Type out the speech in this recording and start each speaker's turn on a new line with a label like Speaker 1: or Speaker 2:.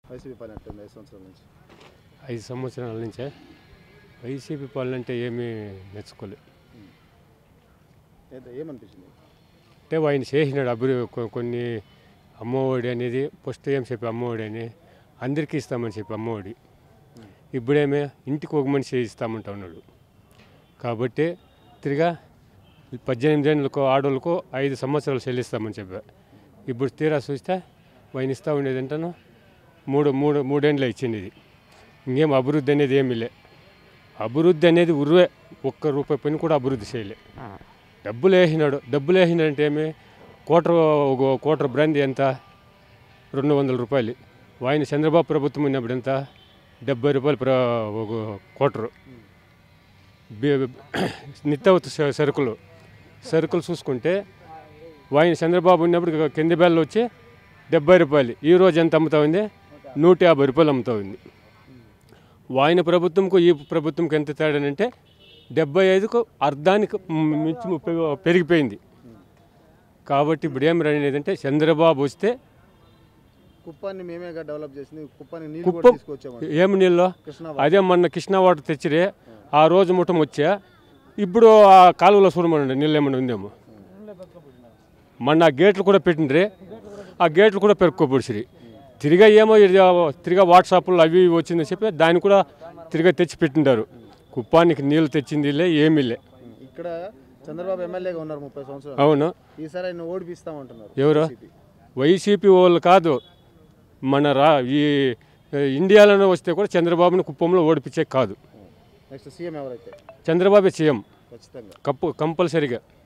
Speaker 1: YCP పని ఎట్లుంది ఐదు సంవత్సరాల నుంచి
Speaker 2: ఐదు సంవత్సరాల నుంచే వైసీపీ పాలన అంటే ఏమీ మెచ్చుకోలేదు
Speaker 1: ఏంటో ఏమనిపించింది
Speaker 2: అంటే ఆయన చేసినాడు అభివృద్ధి కొ- కొన్ని అమ్మఒడి అనేది ఫస్ట్ ఏం చెప్పి అమ్మఒడి అని అందరికీ ఇస్తామని చెప్పి అమ్మఒడి ఇప్పుడేమే ఇంటికి ఒక మనిషి ఇస్తామంటా ఉన్నాడు కాబట్టి తిరిగా పద్దెనిమిది ఏళ్ళకు ఆడోళ్ళకు ఐదు సంవత్సరాలు చెల్లిస్తామని చెప్పా ఇప్పుడు తీరా చూస్తే ఆయన ఇస్తా ఉండేది అంటాను మూడు మూడు మూడేండ్లు ఇచ్చింది ఇది ఇంకేం అభివృద్ధి అనేది ఏమీ లే అభివృద్ధి అనేది ఉరువే ఒక్క రూపాయి పని కూడా అభివృద్ధి చేయలే డబ్బులు వేసినాడు డబ్బులు వేసినాడంటే ఏమి కోటర్ ఒక కోటర్ బ్రాందీ ఎంత రెండు వందల రూపాయలు ఆయన చంద్రబాబు ప్రభుత్వం ఉన్నప్పుడు ఎంత డెబ్బై రూపాయలు ప్ర ఒక కోటరు బి- నిత్యావత స- సరుకులు సరుకులు చూసుకుంటే ఆయన చంద్రబాబు ఉన్నప్పుడు కింది బెల్లు వచ్చి డెబ్బై రూపాయలు ఈ రోజు ఎంత అమ్ముతా ఉంది నూట యాభై రూపాయలు అమ్ముతా ఉంది ఆయన ప్రభుత్వంకు ఈ ప్రభుత్వంకి ఎంత తేడానంటే డెబ్బై ఐదుకు అర్ధానికి మించి ముప్పై పెరిగిపోయింది కాబట్టి ఇప్పుడు ఏం అంటే చంద్రబాబు వస్తే
Speaker 1: కుప్పాన్ని మేమేగా డెవలప్ చేసింది కుప్పానికి నీళ్ళు కూడా
Speaker 2: కుప్పం
Speaker 1: తీసుకొచ్చాము
Speaker 2: ఏమి నీళ్ళు
Speaker 1: కృష్ణా
Speaker 2: అదే మొన్న కృష్ణా వాటర్ తెచ్చిరే ఆ రోజు ముఠం వచ్చా ఇప్పుడు ఆ కాలువలో చూడమనండి నీళ్ళు ఏమైనా ఉందేమో మొన్న ఆ గేట్లు కూడా పెట్టిండ్రే ఆ గేట్లు కూడా పెరుక్కోపడిసిరి తిరిగా ఏమో ఇది తిరిగా వాట్సాప్లో అవి ఇవి వచ్చిందని చెప్పి దాన్ని కూడా తిరిగా తెచ్చి పెట్టిండారు కుప్పానికి నీళ్ళు తెచ్చింది లే ఏమీ లే
Speaker 1: ఇక్కడ చంద్రబాబు ఎమ్మెల్యేగా ఉన్నారు ముప్పై సంవత్సరాలు
Speaker 2: అవును
Speaker 1: ఈసారి ఆయన ఓడిపిస్తామంటున్నారు
Speaker 2: ఎవరు
Speaker 1: వైసీపీ.
Speaker 2: వైసీపీ వాళ్ళు కాదు మన రా ఈ ఇండియాలోనే వస్తే కూడా చంద్రబాబుని కుప్పంలో ఓడిపించే కాదు
Speaker 1: నెక్స్ట్ సీఎం ఎవరైతే
Speaker 2: చంద్రబాబు సీఎం
Speaker 1: ఖచ్చితంగా
Speaker 2: కప్పు కంపల్సరిగా